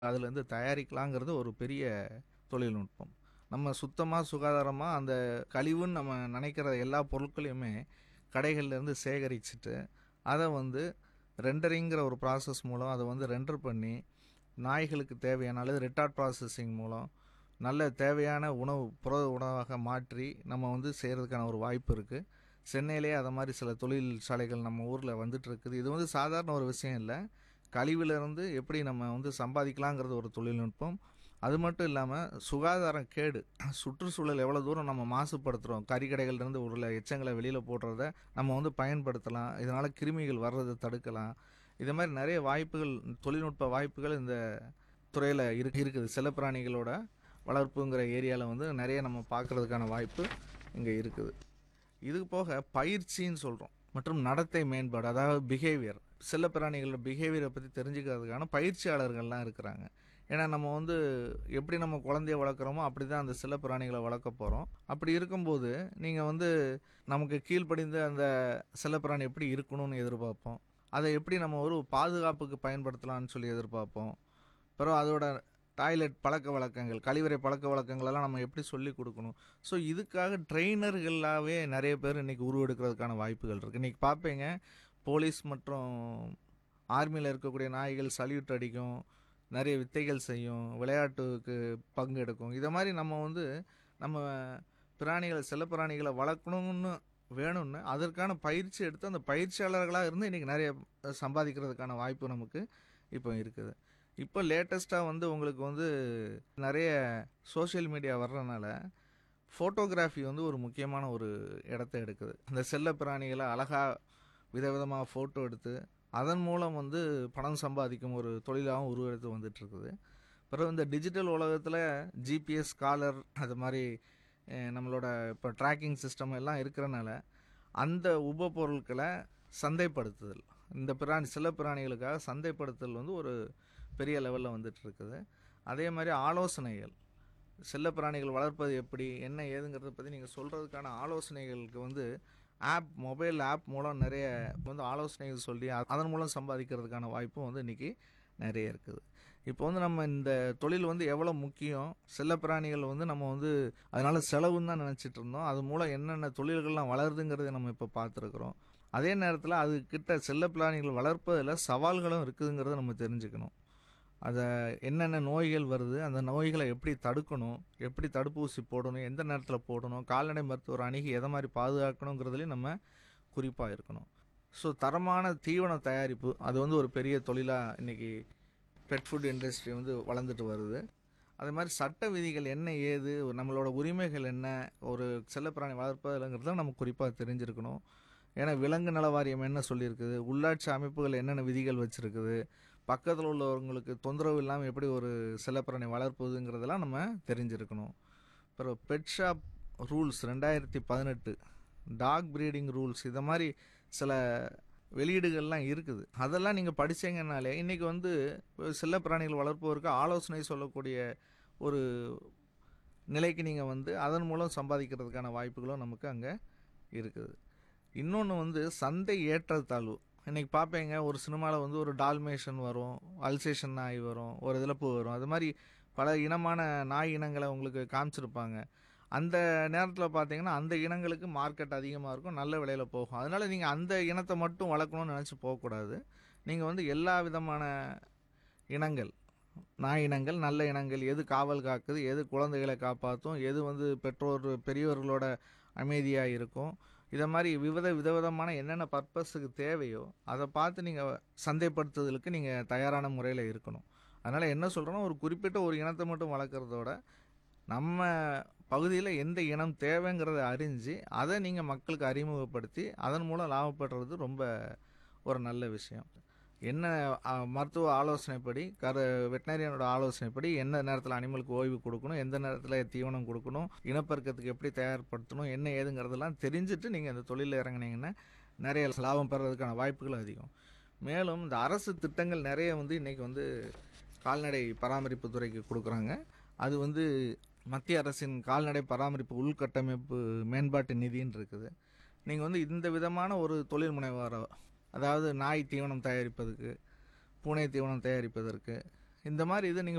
அதுலேருந்து தயாரிக்கலாங்கிறது ஒரு பெரிய தொழில்நுட்பம் நம்ம சுத்தமாக சுகாதாரமாக அந்த கழிவுன்னு நம்ம நினைக்கிற எல்லா பொருட்களையுமே கடைகள்லேருந்து சேகரிச்சுட்டு அதை வந்து ரெண்டரிங்கிற ஒரு ப்ராசஸ் மூலம் அதை வந்து ரெண்டர் பண்ணி நாய்களுக்கு தேவையான அல்லது ரிட்டார்ட் ப்ராசஸிங் மூலம் நல்ல தேவையான உணவு புரத உணவாக மாற்றி நம்ம வந்து செய்கிறதுக்கான ஒரு வாய்ப்பு இருக்குது சென்னையிலே அதை மாதிரி சில தொழிற்சாலைகள் நம்ம ஊரில் வந்துட்டு இருக்குது இது வந்து சாதாரண ஒரு விஷயம் இல்லை கழிவிலிருந்து எப்படி நம்ம வந்து சம்பாதிக்கலாங்கிறது ஒரு தொழில்நுட்பம் அது மட்டும் இல்லாமல் சுகாதாரம் கேடு சுற்றுச்சூழல் எவ்வளோ தூரம் நம்ம மாசுபடுத்துகிறோம் கறிக்கடைகள்லேருந்து உள்ள எச்சங்களை வெளியில் போடுறத நம்ம வந்து பயன்படுத்தலாம் இதனால் கிருமிகள் வர்றதை தடுக்கலாம் இது மாதிரி நிறைய வாய்ப்புகள் தொழில்நுட்ப வாய்ப்புகள் இந்த துறையில் இருக்கு இருக்குது செல்லப்பிராணிகளோட வளர்ப்புங்கிற ஏரியாவில் வந்து நிறைய நம்ம பார்க்குறதுக்கான வாய்ப்பு இங்கே இருக்குது இது போக பயிற்சின்னு சொல்கிறோம் மற்றும் நடத்தை மேம்பாடு அதாவது பிஹேவியர் செல்லப்பிராணிகளோட பிஹேவியரை பற்றி தெரிஞ்சுக்கிறதுக்கான பயிற்சியாளர்கள்லாம் இருக்கிறாங்க ஏன்னா நம்ம வந்து எப்படி நம்ம குழந்தைய வளர்க்குறோமோ அப்படி தான் அந்த செல்லப்பிராணிகளை வளர்க்க போகிறோம் அப்படி இருக்கும்போது நீங்கள் வந்து நமக்கு கீழ்ப்படிந்த அந்த செல்லப்பிராணி எப்படி இருக்கணும்னு எதிர்பார்ப்போம் அதை எப்படி நம்ம ஒரு பாதுகாப்புக்கு பயன்படுத்தலாம்னு சொல்லி எதிர்பார்ப்போம் பிறகு அதோட டாய்லெட் பழக்க வழக்கங்கள் கழிவறை பழக்க வழக்கங்களெல்லாம் நம்ம எப்படி சொல்லி கொடுக்கணும் ஸோ இதுக்காக ட்ரெயினர்களாகவே நிறைய பேர் இன்றைக்கி உருவெடுக்கிறதுக்கான வாய்ப்புகள் இருக்குது இன்றைக்கி பார்ப்பீங்க போலீஸ் மற்றும் ஆர்மியில் இருக்கக்கூடிய நாய்கள் சல்யூட் அடிக்கும் நிறைய வித்தைகள் செய்யும் விளையாட்டுக்கு பங்கு எடுக்கும் இதை மாதிரி நம்ம வந்து நம்ம பிராணிகளை செல்லப்பிராணிகளை வளர்க்கணும்னு வேணும்னு அதற்கான பயிற்சி எடுத்து அந்த பயிற்சியாளர்களாக இருந்து இன்றைக்கி நிறைய சம்பாதிக்கிறதுக்கான வாய்ப்பு நமக்கு இப்போ இருக்குது இப்போ லேட்டஸ்ட்டாக வந்து உங்களுக்கு வந்து நிறைய சோஷியல் மீடியா வர்றதுனால ஃபோட்டோகிராஃபி வந்து ஒரு முக்கியமான ஒரு இடத்த எடுக்குது அந்த செல்ல பிராணிகளை அழகாக விதவிதமாக ஃபோட்டோ எடுத்து அதன் மூலம் வந்து பணம் சம்பாதிக்கும் ஒரு தொழிலாகவும் உருவெடுத்து வந்துட்டுருக்குது பிறகு இந்த டிஜிட்டல் உலகத்தில் ஜிபிஎஸ் காலர் அது மாதிரி அஹ், நம்மளோட இப்போ ட்ராக்கிங் சிஸ்டம் எல்லாம் இருக்கிறனால அந்த உபபொருட்களை சந்தைப்படுத்துதல் இந்த பிராணி சில பிராணிகளுக்காக சந்தைப்படுத்துதல் வந்து ஒரு பெரிய லெவலில் வந்துட்டு இருக்குது அதே மாதிரி ஆலோசனைகள் செல்ல பிராணிகள் வளர்ப்பது எப்படி என்ன ஏதுங்கிறத பற்றி நீங்கள் சொல்கிறதுக்கான ஆலோசனைகளுக்கு வந்து ஆப் மொபைல் ஆப் மூலம் நிறைய வந்து ஆலோசனைகள் சொல்லி அ- அதன் மூலம் சம்பாதிக்கிறதுக்கான வாய்ப்பும் வந்து இன்றைக்கி நிறைய இருக்குது இப்போ வந்து நம்ம இந்த தொழில் வந்து எவ்வளோ முக்கியம் செல்ல பிராணிகள் வந்து நம்ம வந்து அதனால செலவுன்னு தான் நினச்சிட்டு இருந்தோம் அது மூலம் என்னென்ன தொழில்கள்லாம் வளருதுங்கிறத நம்ம இப்போ பார்த்துருக்குறோம் அதே நேரத்தில் அது கிட்ட செல்ல பிராணிகள் வளர்ப்பதில் சவால்களும் இருக்குதுங்கிறத நம்ம தெரிஞ்சுக்கணும் அதை என்னென்ன நோய்கள் வருது அந்த நோய்களை எப்படி தடுக்கணும் எப்படி தடுப்பூசி போடணும் எந்த நேரத்தில் போடணும் கால்நடை மருத்துவர் அணுகி எதை மாதிரி பாதுகாக்கணுங்கிறதுலையும் நம்ம குறிப்பாக இருக்கணும் ஸோ தரமான தீவன தயாரிப்பு அது வந்து ஒரு பெரிய தொழிலாக இன்றைக்கி பெட் ஃபுட் இண்டஸ்ட்ரி வந்து வளர்ந்துட்டு வருது அதே மாதிரி சட்ட விதிகள் என்ன ஏது நம்மளோட உரிமைகள் என்ன ஒரு செல்லப்பிராணி வளர்ப்பதுங்கிறத நம்ம குறிப்பாக தெரிஞ்சிருக்கணும் ஏன்னா விலங்கு நல வாரியம் என்ன சொல்லியிருக்குது உள்ளாட்சி அமைப்புகள் என்னென்ன விதிகள் வச்சுருக்குது பக்கத்தில் உள்ளவங்களுக்கு தொந்தரவு இல்லாமல் எப்படி ஒரு செல்லப்பிராணி வளர்ப்பதுங்கிறதெல்லாம் நம்ம தெரிஞ்சிருக்கணும் அப்புறம் பெட் ஷாப் ரூல்ஸ் ரெண்டாயிரத்தி பதினெட்டு டாக் ப்ரீடிங் ரூல்ஸ் இதை மாதிரி சில வெளியீடுகள்லாம் இருக்குது அதெல்லாம் நீங்கள் படிச்சீங்கன்னாலே இன்றைக்கி வந்து செல்லப்பிராணிகள் வளர்ப்பவருக்கு ஆலோசனை சொல்லக்கூடிய ஒரு நிலைக்கு நீங்கள் வந்து அதன் மூலம் சம்பாதிக்கிறதுக்கான வாய்ப்புகளும் நமக்கு அங்கே இருக்குது இன்னொன்று வந்து சந்தை ஏற்றத்தாழ்வு இன்றைக்கி பார்ப்பீங்க ஒரு சினிமாவில் வந்து ஒரு டால்மேஷன் வரும் அல்சேஷன் நாய் வரும் ஒரு இழப்பு வரும் அது மாதிரி பல இனமான நாய் இனங்களை உங்களுக்கு காமிச்சிருப்பாங்க அந்த நேரத்தில் பார்த்தீங்கன்னா அந்த இனங்களுக்கு மார்க்கெட் அதிகமாக இருக்கும் நல்ல விலையில் போகும் அதனால் நீங்கள் அந்த இனத்தை மட்டும் வளர்க்கணும்னு நினச்சி போகக்கூடாது நீங்கள் வந்து எல்லா விதமான இனங்கள் நாய் இனங்கள் நல்ல இனங்கள் எது காவல் காக்குது எது குழந்தைகளை காப்பாற்றும் எது வந்து பெற்றோர் பெரியவர்களோட அமைதியாக இருக்கும் இதை மாதிரி விவித விதவிதமான என்னென்ன பர்பஸுக்கு தேவையோ அதை பார்த்து நீங்கள் சந்தைப்படுத்துதலுக்கு நீங்கள் தயாரான முறையில் இருக்கணும் அதனால் என்ன சொல்கிறோன்னா ஒரு குறிப்பிட்ட ஒரு இனத்தை மட்டும் வளர்க்குறதோட நம்ம பகுதியில் எந்த இனம் தேவைங்கிறத அறிஞ்சு அதை நீங்கள் மக்களுக்கு அறிமுகப்படுத்தி அதன் மூலம் லாபப்படுறது ரொம்ப ஒரு நல்ல விஷயம் என்ன அ, மருத்துவ ஆலோசனைப்படி கரு வெட்டினரியனோட ஆலோசனைப்படி எந்த நேரத்தில் அனிமலுக்கு ஓய்வு கொடுக்கணும் எந்த நேரத்தில் தீவனம் கொடுக்கணும் இனப்பெருக்கத்துக்கு எப்படி தயார்படுத்தணும் என்ன ஏதுங்கிறதெல்லாம் தெரிஞ்சுட்டு நீங்கள் இந்த தொழிலில் இறங்குனீங்கன்னா நிறைய லாபம் பெறதுக்கான வாய்ப்புகள் அதிகம் மேலும் இந்த அரசு திட்டங்கள் நிறைய வந்து இன்றைக்கி வந்து கால்நடை பராமரிப்பு துறைக்கு கொடுக்குறாங்க அது வந்து மத்திய அரசின் கால்நடை பராமரிப்பு உள்கட்டமைப்பு மேம்பாட்டு நிதின்னு இருக்குது நீங்கள் வந்து இந்த விதமான ஒரு தொழில் முனைவோர அதாவது நாய் தீவனம் தயாரிப்பதற்கு பூனை தீவனம் தயாரிப்பதற்கு இந்த மாதிரி இது நீங்கள்